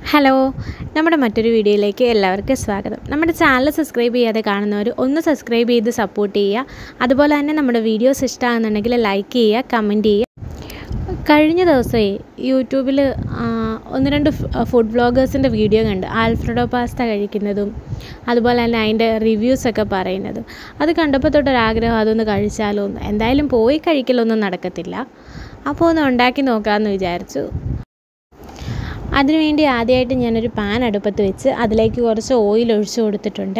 hello നമ്മുടെ മറ്റൊരു വീഡിയോയിലേക്ക് എല്ലാവർക്കും സ്വാഗതം നമ്മുടെ ചാനൽ സബ്സ്ക്രൈബ് ചെയ്യാതെ കാണുന്നവർ ഒന്ന് സബ്സ്ക്രൈബ് ചെയ്ത് സപ്പോർട്ട് ചെയ്യുക അതുപോലെ തന്നെ നമ്മുടെ വീഡിയോസ് ഇഷ്ടമാകുന്നുണ്ടെങ്കിൽ ലൈക്ക് ചെയ്യുക കമൻറ്റ് ചെയ്യുക കഴിഞ്ഞ ദിവസമേ യൂട്യൂബിൽ ഒന്ന് രണ്ട് ഫുഡ് വ്ളോഗേഴ്സിൻ്റെ വീഡിയോ കണ്ട് ആൽഫ്രഡോ പാസ്ത കഴിക്കുന്നതും അതുപോലെ തന്നെ അതിൻ്റെ റിവ്യൂസൊക്കെ പറയുന്നതും അത് കണ്ടപ്പോൾ തൊട്ടൊരാഗ്രഹം അതൊന്ന് കഴിച്ചാലോ എന്ന് എന്തായാലും പോയി കഴിക്കലൊന്നും നടക്കത്തില്ല അപ്പോൾ ഒന്ന് ഉണ്ടാക്കി നോക്കാമെന്ന് വിചാരിച്ചു അതിനുവേണ്ടി ആദ്യമായിട്ട് ഞാനൊരു പാൻ അടുപ്പത്ത് വെച്ച് അതിലേക്ക് കുറച്ച് ഓയിൽ ഒഴിച്ചു കൊടുത്തിട്ടുണ്ട്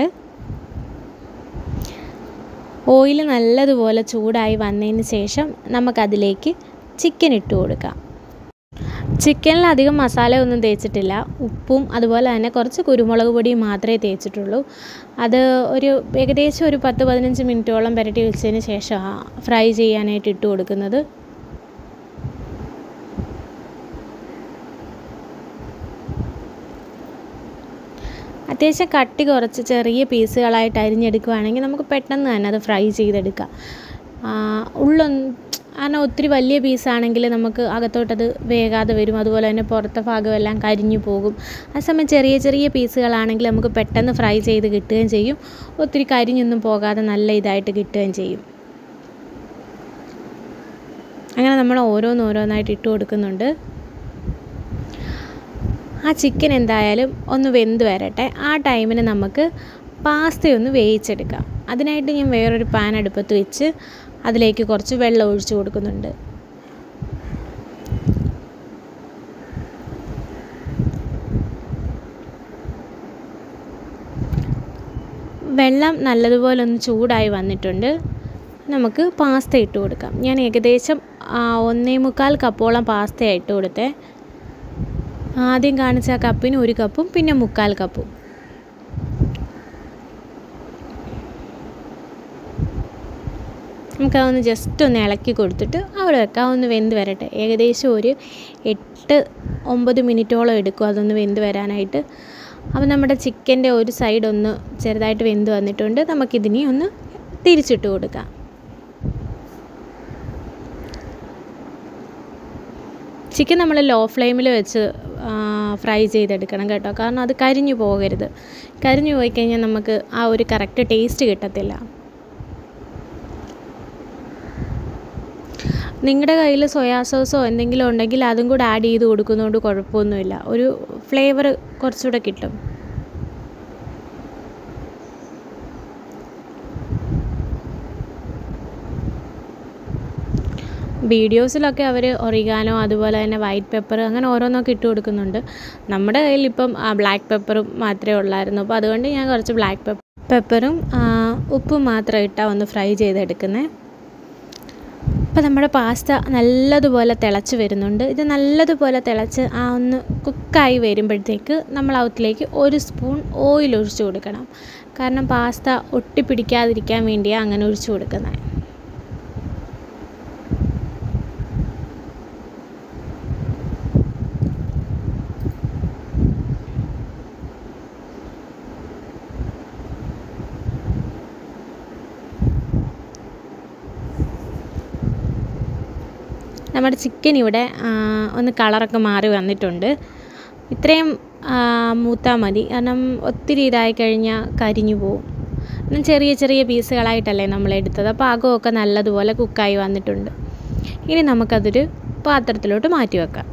ഓയിൽ നല്ലതുപോലെ ചൂടായി വന്നതിന് ശേഷം നമുക്കതിലേക്ക് ചിക്കൻ ഇട്ട് കൊടുക്കാം ചിക്കനിൽ അധികം മസാല ഒന്നും തേച്ചിട്ടില്ല ഉപ്പും അതുപോലെ തന്നെ കുറച്ച് കുരുമുളക് പൊടിയും മാത്രമേ തേച്ചിട്ടുള്ളൂ അത് ഒരു ഏകദേശം ഒരു പത്ത് പതിനഞ്ച് മിനിറ്റോളം പുരട്ടി വെച്ചതിന് ശേഷമാണ് ഫ്രൈ ചെയ്യാനായിട്ട് ഇട്ട് കൊടുക്കുന്നത് അത്യാവശ്യം കട്ടി കുറച്ച് ചെറിയ പീസുകളായിട്ട് അരിഞ്ഞെടുക്കുകയാണെങ്കിൽ നമുക്ക് പെട്ടെന്ന് തന്നെ അത് ഫ്രൈ ചെയ്തെടുക്കാം ഉള്ളൊന്നും കാരണം ഒത്തിരി വലിയ പീസാണെങ്കിൽ നമുക്ക് അകത്തോട്ടത് വേകാതെ വരും അതുപോലെ തന്നെ പുറത്തെ ഭാഗമെല്ലാം കരിഞ്ഞു പോകും ആ സമയം ചെറിയ ചെറിയ പീസുകളാണെങ്കിൽ നമുക്ക് പെട്ടെന്ന് ഫ്രൈ ചെയ്ത് കിട്ടുകയും ചെയ്യും ഒത്തിരി കരിഞ്ഞൊന്നും പോകാതെ നല്ല ഇതായിട്ട് കിട്ടുകയും ചെയ്യും അങ്ങനെ നമ്മൾ ഓരോന്നോരോന്നായിട്ട് ഇട്ട് കൊടുക്കുന്നുണ്ട് ആ ചിക്കൻ എന്തായാലും ഒന്ന് വെന്ത് വരട്ടെ ആ ടൈമിന് നമുക്ക് പാസ്തയൊന്ന് വേവിച്ചെടുക്കാം അതിനായിട്ട് ഞാൻ വേറൊരു പാൻ അടുപ്പത്ത് വെച്ച് അതിലേക്ക് കുറച്ച് വെള്ളം ഒഴിച്ചു കൊടുക്കുന്നുണ്ട് വെള്ളം നല്ലതുപോലെ ഒന്ന് ചൂടായി വന്നിട്ടുണ്ട് നമുക്ക് പാസ്ത ഇട്ട് കൊടുക്കാം ഞാൻ ഏകദേശം ഒന്നേ മുക്കാൽ കപ്പോളം പാസ്ത ഇട്ട് കൊടുത്തേ ആദ്യം കാണിച്ച കപ്പിന് ഒരു കപ്പും പിന്നെ മുക്കാൽ കപ്പും നമുക്കതൊന്ന് ജസ്റ്റ് ഒന്ന് ഇളക്കി കൊടുത്തിട്ട് അവിടെ വെക്കാം ഒന്ന് വെന്ത് വരട്ടെ ഏകദേശം ഒരു എട്ട് ഒമ്പത് മിനിറ്റോളം എടുക്കും അതൊന്ന് വെന്ത് വരാനായിട്ട് അപ്പോൾ നമ്മുടെ ചിക്കൻ്റെ ഒരു സൈഡ് ഒന്ന് ചെറുതായിട്ട് വെന്ത് വന്നിട്ടുണ്ട് നമുക്കിതിനി ഒന്ന് തിരിച്ചിട്ട് കൊടുക്കാം ചിക്കൻ നമ്മൾ ലോ ഫ്ലെയിമിൽ വെച്ച് ഫ്രൈ ചെയ്തെടുക്കണം കേട്ടോ കാരണം അത് കരിഞ്ഞു പോകരുത് കരിഞ്ഞു പോയി കഴിഞ്ഞാൽ നമുക്ക് ആ ഒരു കറക്റ്റ് ടേസ്റ്റ് കിട്ടത്തില്ല നിങ്ങളുടെ കയ്യിൽ സോയാ സോസോ എന്തെങ്കിലും ഉണ്ടെങ്കിൽ അതും കൂടെ ആഡ് ചെയ്ത് കൊടുക്കുന്നതുകൊണ്ട് കുഴപ്പമൊന്നുമില്ല ഒരു ഫ്ലേവർ കുറച്ചുകൂടെ കിട്ടും വീഡിയോസിലൊക്കെ അവർ ഒറിഗാനോ അതുപോലെ തന്നെ വൈറ്റ് പെപ്പർ അങ്ങനെ ഓരോന്നൊക്കെ ഇട്ട് കൊടുക്കുന്നുണ്ട് നമ്മുടെ കയ്യിൽ ഇപ്പം ബ്ലാക്ക് പെപ്പറും മാത്രമേ ഉള്ളായിരുന്നു അപ്പോൾ അതുകൊണ്ട് ഞാൻ കുറച്ച് ബ്ലാക്ക് പെപ്പർ പെപ്പറും ഉപ്പും മാത്രം ഇട്ടാണ് ഒന്ന് ഫ്രൈ ചെയ്തെടുക്കുന്നത് അപ്പോൾ നമ്മുടെ പാസ്ത നല്ലതുപോലെ തിളച്ച് വരുന്നുണ്ട് ഇത് നല്ലതുപോലെ തിളച്ച് ആ ഒന്ന് കുക്കായി വരുമ്പോഴത്തേക്ക് നമ്മൾ അതിലേക്ക് ഒരു സ്പൂൺ ഓയിൽ ഒഴിച്ചു കൊടുക്കണം കാരണം പാസ്ത ഒട്ടിപ്പിടിക്കാതിരിക്കാൻ വേണ്ടിയാണ് അങ്ങനെ ഒഴിച്ചു കൊടുക്കുന്നത് നമ്മുടെ ചിക്കൻ ഇവിടെ ഒന്ന് കളറൊക്കെ മാറി വന്നിട്ടുണ്ട് ഇത്രയും മൂത്താൽ മതി കാരണം ഒത്തിരി ഇതായി കഴിഞ്ഞാൽ കരിഞ്ഞു പോവും കാരണം ചെറിയ ചെറിയ പീസുകളായിട്ടല്ലേ നമ്മൾ എടുത്തത് അപ്പോൾ അകമൊക്കെ നല്ലതുപോലെ കുക്കായി വന്നിട്ടുണ്ട് ഇനി നമുക്കതൊരു പാത്രത്തിലോട്ട് മാറ്റി വെക്കാം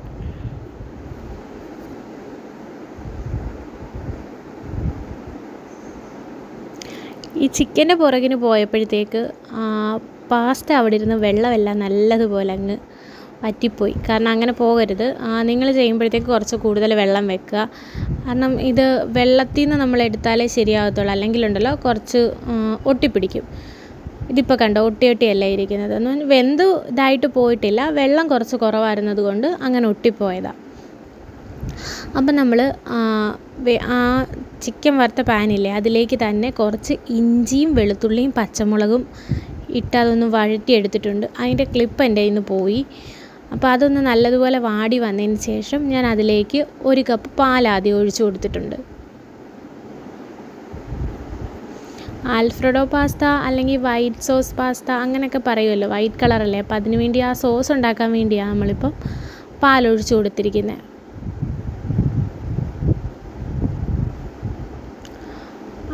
ഈ ചിക്കൻ്റെ പുറകിന് പോയപ്പോഴത്തേക്ക് പാസ്ത അവിടെ ഇരുന്ന് വെള്ളമെല്ലാം നല്ലതുപോലെ അങ്ങ് വറ്റിപ്പോയി കാരണം അങ്ങനെ പോകരുത് നിങ്ങൾ ചെയ്യുമ്പോഴത്തേക്ക് കുറച്ച് കൂടുതൽ വെള്ളം വെക്കുക കാരണം ഇത് വെള്ളത്തിൽ നിന്ന് നമ്മൾ എടുത്താലേ ശരിയാകത്തുള്ളൂ അല്ലെങ്കിലുണ്ടല്ലോ കുറച്ച് ഒട്ടിപ്പിടിക്കും ഇതിപ്പോൾ കണ്ടോ ഒട്ടി ഒട്ടിയല്ല ഇരിക്കുന്നത് ഒന്നും വെന്ത് ഇതായിട്ട് പോയിട്ടില്ല വെള്ളം കുറച്ച് കുറവായിരുന്നത് കൊണ്ട് അങ്ങനെ ഒട്ടിപ്പോയതാണ് അപ്പം നമ്മൾ ആ ചിക്കൻ വറുത്ത പാനില്ലേ അതിലേക്ക് തന്നെ കുറച്ച് ഇഞ്ചിയും വെളുത്തുള്ളിയും പച്ചമുളകും ഇട്ട് അതൊന്ന് വഴറ്റിയെടുത്തിട്ടുണ്ട് അതിൻ്റെ ക്ലിപ്പ് എൻ്റെ കയ്യിൽ നിന്ന് പോയി അപ്പോൾ അതൊന്ന് നല്ലതുപോലെ വാടി വന്നതിന് ശേഷം ഞാൻ അതിലേക്ക് ഒരു കപ്പ് പാൽ ആദ്യം ഒഴിച്ചു കൊടുത്തിട്ടുണ്ട് ആൽഫ്രഡോ പാസ്ത അല്ലെങ്കിൽ വൈറ്റ് സോസ് പാസ്ത അങ്ങനെയൊക്കെ പറയുമല്ലോ വൈറ്റ് കളറല്ലേ അപ്പോൾ അതിന് വേണ്ടി ആ സോസ് ഉണ്ടാക്കാൻ വേണ്ടിയാണ് നമ്മളിപ്പം പാലൊഴിച്ച് കൊടുത്തിരിക്കുന്നത്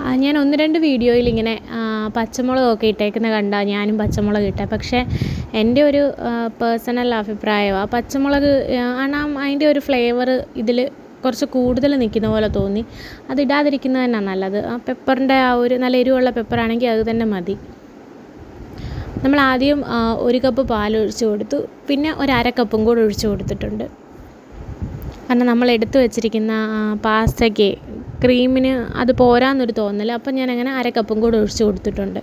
ആ, ഞാൻ ഒന്ന് രണ്ട് വീഡിയോയിൽ ഇങ്ങനെ ആ, പച്ചമുളകൊക്കെ ഇട്ടേക്കുന്ന കണ്ട ഞാനും പച്ചമുളക് ഇട്ടേ പക്ഷേ എൻ്റെ ഒരു പേഴ്സണൽ അഭിപ്രായമാണ് പച്ചമുളക് ആ, കാരണം അതിൻ്റെ ഒരു ഫ്ലേവർ ഇതിൽ കുറച്ച് കൂടുതൽ നിൽക്കുന്ന പോലെ തോന്നി അത് ഇടാതിരിക്കുന്നത് തന്നെ നല്ലത് ആ പെപ്പറിൻ്റെ ആ ഒരു നല്ല എരിവുള്ള പെപ്പറാണെങ്കിൽ അത് തന്നെ മതി നമ്മൾ ആദ്യം ആ, ഒരു കപ്പ് പാൽ ഒഴിച്ച് കൊടുത്തു പിന്നെ ഒരു അര കപ്പും കൂടെ ഒഴിച്ച് കൊടുത്തിട്ടുണ്ട് കാരണം നമ്മൾ എടുത്തു വെച്ചിരിക്കുന്ന ആ, പാസ്തയ്ക്ക് ക്രീമിന് അത് പോരാന്നൊരു തോന്നൽ അപ്പം ഞാൻ അങ്ങനെ അര കപ്പും കൂടെ ഒഴിച്ച് കൊടുത്തിട്ടുണ്ട്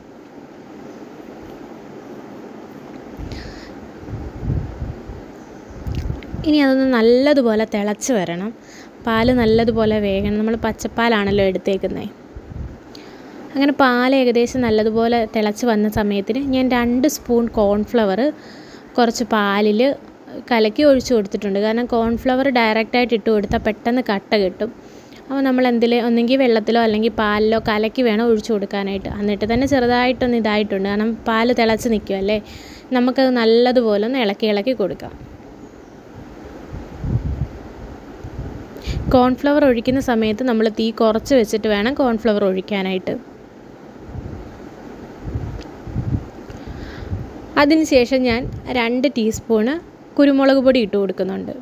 ഇനി അതൊന്ന് നല്ലതുപോലെ തിളച്ച് വരണം പാല് നല്ലതുപോലെ വേകണം നമ്മൾ പച്ചപ്പാലാണല്ലോ എടുത്തേക്കുന്നത് അങ്ങനെ പാൽ ഏകദേശം നല്ലതുപോലെ തിളച്ച് വന്ന സമയത്തിന് ഞാൻ രണ്ട് സ്പൂൺ കോൺഫ്ലവർ കുറച്ച് പാലിൽ കലക്കി ഒഴിച്ച് കൊടുത്തിട്ടുണ്ട് കാരണം കോൺഫ്ലവർ ഡയറക്റ്റായിട്ട് ഇട്ട് കൊടുത്താൽ പെട്ടെന്ന് കട്ട കിട്ടും അപ്പോൾ നമ്മൾ എന്തിൽ ഒന്നെങ്കിൽ വെള്ളത്തിലോ അല്ലെങ്കിൽ പാലിലോ കലക്കി വേണം ഒഴിച്ച് കൊടുക്കാനായിട്ട് എന്നിട്ട് തന്നെ ചെറുതായിട്ടൊന്ന് ഇതായിട്ടുണ്ട് കാരണം പാല് തിളച്ച് നിൽക്കുമല്ലേ നമുക്കത് നല്ലതുപോലെ ഒന്ന് ഇളക്കി ഇളക്കി കൊടുക്കാം കോൺഫ്ലവർ ഒഴിക്കുന്ന സമയത്ത് നമ്മൾ തീ കുറച്ച് വെച്ചിട്ട് വേണം കോൺഫ്ലവർ ഒഴിക്കാനായിട്ട് അതിനുശേഷം ഞാൻ രണ്ട് ടീസ്പൂണ് കുരുമുളക് പൊടി ഇട്ട് കൊടുക്കുന്നുണ്ട്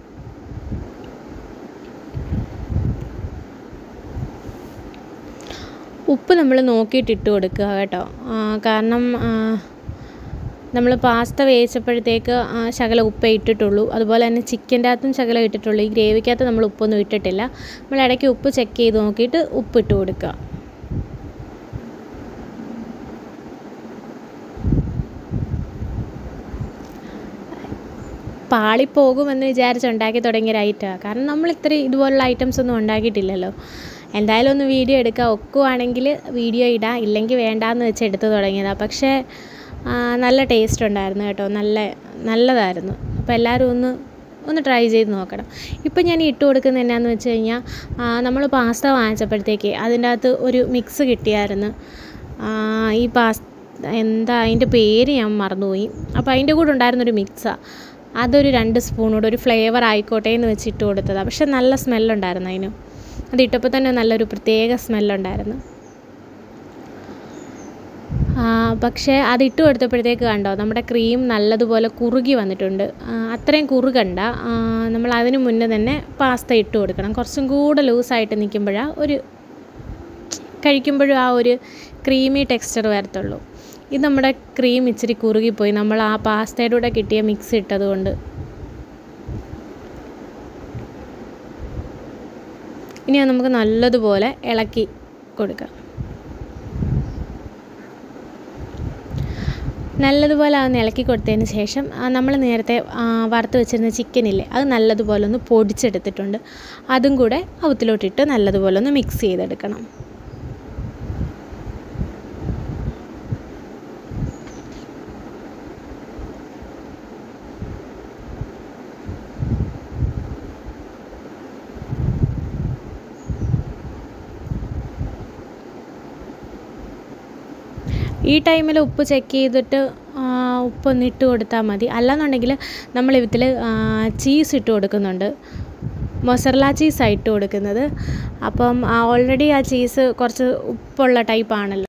ഉപ്പ് നമ്മൾ നോക്കിയിട്ട് ഇട്ട് കൊടുക്കുക കേട്ടോ ആ, കാരണം നമ്മൾ പാസ്ത വേവിച്ചപ്പോഴത്തേക്ക് ആ, ശകലം ഉപ്പേ ഇട്ടിട്ടുള്ളൂ അതുപോലെ തന്നെ ചിക്കൻ്റെ അകത്തും ശകലം ഇട്ടിട്ടുള്ളൂ ഈ ഗ്രേവിക്കകത്ത് നമ്മൾ ഉപ്പൊന്നും ഇട്ടിട്ടില്ല നമ്മൾ ഇടയ്ക്ക് ഉപ്പ് ചെക്ക് ചെയ്ത് നോക്കിയിട്ട് ഉപ്പ് ഇട്ട് കൊടുക്കുക പാളിപ്പോകുമെന്ന് വിചാരിച്ച് ഉണ്ടാക്കി തുടങ്ങിയ ഒരു ഐറ്റമാണ് കാരണം നമ്മൾ ഇത്ര ഇതുപോലുള്ള ഐറ്റംസ് ഒന്നും ഉണ്ടാക്കിയിട്ടില്ലല്ലോ എന്തായാലും ഒന്ന് വീഡിയോ എടുക്കുക ഒക്കുവാണെങ്കിൽ വീഡിയോ ഇടാം ഇല്ലെങ്കിൽ വേണ്ടാന്ന് വെച്ച് എടുത്ത് തുടങ്ങിയതാണ് പക്ഷേ ആ, നല്ല ടേസ്റ്റ് ഉണ്ടായിരുന്നു കേട്ടോ നല്ല നല്ലതായിരുന്നു അപ്പോൾ എല്ലാവരും ഒന്ന് ഒന്ന് ട്രൈ ചെയ്ത് നോക്കണം ഇപ്പം ഞാൻ ഇട്ട് കൊടുക്കുന്നത് എന്നാന്ന് വെച്ച് കഴിഞ്ഞാൽ നമ്മൾ പാസ്ത വാങ്ങിച്ചപ്പോഴത്തേക്ക് അതിൻ്റെ അകത്ത് ഒരു മിക്സ് കിട്ടിയായിരുന്നു ആ, ഈ പാസ് എന്താ അതിൻ്റെ പേര് ഞാൻ മറന്നുപോയി അപ്പോൾ അതിൻ്റെ കൂടെ ഉണ്ടായിരുന്നൊരു മിക്സാണ് അതൊരു രണ്ട് സ്പൂൺ കൂടെ ഒരു ഫ്ലേവർ ആയിക്കോട്ടെ എന്ന് വെച്ച് ഇട്ട് കൊടുത്തതാണ് പക്ഷെ നല്ല സ്മെല്ലുണ്ടായിരുന്നു അതിന് അത് ഇട്ടപ്പോൾ തന്നെ നല്ലൊരു പ്രത്യേക സ്മെല്ലുണ്ടായിരുന്നു ആ, പക്ഷേ അത് ഇട്ട് കൊടുത്തപ്പോഴത്തേക്ക് കണ്ടോ നമ്മുടെ ക്രീം നല്ലതുപോലെ കുറുകി വന്നിട്ടുണ്ട് ആ, അത്രയും കുറുകണ്ട ആ, നമ്മൾ അതിന് മുന്നേ തന്നെ പാസ്ത ഇട്ട് കൊടുക്കണം കുറച്ചും കൂടെ ലൂസായിട്ട് നിൽക്കുമ്പോഴാണ് ഒരു കഴിക്കുമ്പോഴും ആ ഒരു ക്രീമി ടെക്സ്ചർ വരത്തുള്ളൂ ഇത് നമ്മുടെ ക്രീം ഇച്ചിരി കുറുകിപ്പോയി നമ്മൾ ആ പാസ്തയുടെ കൂടെ കിട്ടിയ മിക്സ് ഇട്ടതുകൊണ്ട് ഇനി അത് നമുക്ക് നല്ലതുപോലെ ഇളക്കി കൊടുക്കാം നല്ലതുപോലെ അതൊന്ന് ഇളക്കി കൊടുത്തതിന് ശേഷം നമ്മൾ നേരത്തെ ആ, വറുത്ത് വെച്ചിരുന്ന ചിക്കനില്ലേ അത് നല്ലതുപോലെ ഒന്ന് പൊടിച്ചെടുത്തിട്ടുണ്ട് അതും കൂടെ അവത്തിലോട്ടിട്ട് നല്ലതുപോലെ ഒന്ന് മിക്സ് ചെയ്തെടുക്കണം ഈ ടൈമിൽ ഉപ്പ് ചെക്ക് ചെയ്തിട്ട് ആ, ഉപ്പൊന്ന് ഇട്ട് കൊടുത്താൽ മതി അല്ലാന്നുണ്ടെങ്കിൽ നമ്മൾ ഇതിൽ ചീസ് ഇട്ട് കൊടുക്കുന്നുണ്ട് മൊസറല ചീസാണ് ഇട്ട് കൊടുക്കുന്നത് അപ്പം ഓൾറെഡി ആ ചീസ് കുറച്ച് ഉപ്പുള്ള ടൈപ്പാണല്ലോ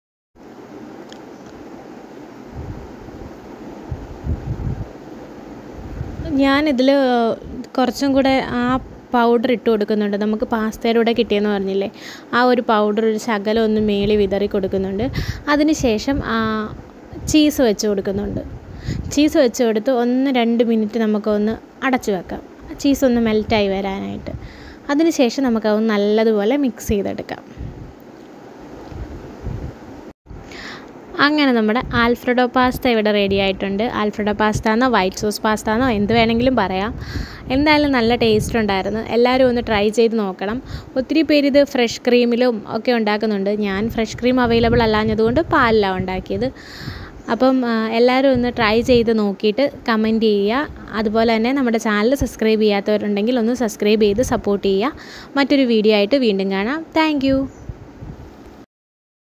ഞാനിതിൽ കുറച്ചും കൂടെ ആ പൗഡർ ഇട്ട് കൊടുക്കുന്നുണ്ട് നമുക്ക് പാസ്തയുടെ കൂടെ കിട്ടിയെന്ന് പറഞ്ഞില്ലേ ആ ഒരു പൗഡർ ഒരു ശകലം ഒന്ന് മേളി വിതറി കൊടുക്കുന്നുണ്ട് അതിന് ശേഷം ചീസ് വെച്ച് കൊടുക്കുന്നുണ്ട് ചീസ് വെച്ച് കൊടുത്ത് ഒന്ന് രണ്ട് മിനിറ്റ് നമുക്കൊന്ന് അടച്ചു വെക്കാം ചീസ് ഒന്ന് മെൽറ്റായി വരാനായിട്ട് അതിന് ശേഷം നമുക്കത് നല്ലതുപോലെ മിക്സ് ചെയ്തെടുക്കാം അങ്ങനെ നമ്മുടെ ആൽഫ്രഡോ പാസ്ത ഇവിടെ റെഡി ആയിട്ടുണ്ട് ആൽഫ്രഡോ പാസ്ത എന്നോ വൈറ്റ് സോസ് പാസ്ത എന്നോ എന്ത് വേണമെങ്കിലും പറയാം എന്തായാലും നല്ല ടേസ്റ്റ് ഉണ്ടായിരുന്നു എല്ലാവരും ഒന്ന് ട്രൈ ചെയ്ത് നോക്കണം ഒത്തിരി പേര് ഇത് ഫ്രഷ് ക്രീമിലും ഒക്കെ ഉണ്ടാക്കുന്നുണ്ട് ഞാൻ ഫ്രഷ് ക്രീം അവൈലബിൾ അല്ലാഞ്ഞതുകൊണ്ട് പാലിലാണ് ഉണ്ടാക്കിയത് അപ്പം ആ, എല്ലാവരും ഒന്ന് ട്രൈ ചെയ്ത് നോക്കിയിട്ട് കമൻറ്റ് ചെയ്യുക അതുപോലെ തന്നെ നമ്മുടെ ചാനൽ സബ്സ്ക്രൈബ് ചെയ്യാത്തവരുണ്ടെങ്കിൽ ഒന്ന് സബ്സ്ക്രൈബ് ചെയ്ത് സപ്പോർട്ട് ചെയ്യുക മറ്റൊരു വീഡിയോ ആയിട്ട് വീണ്ടും കാണാം താങ്ക്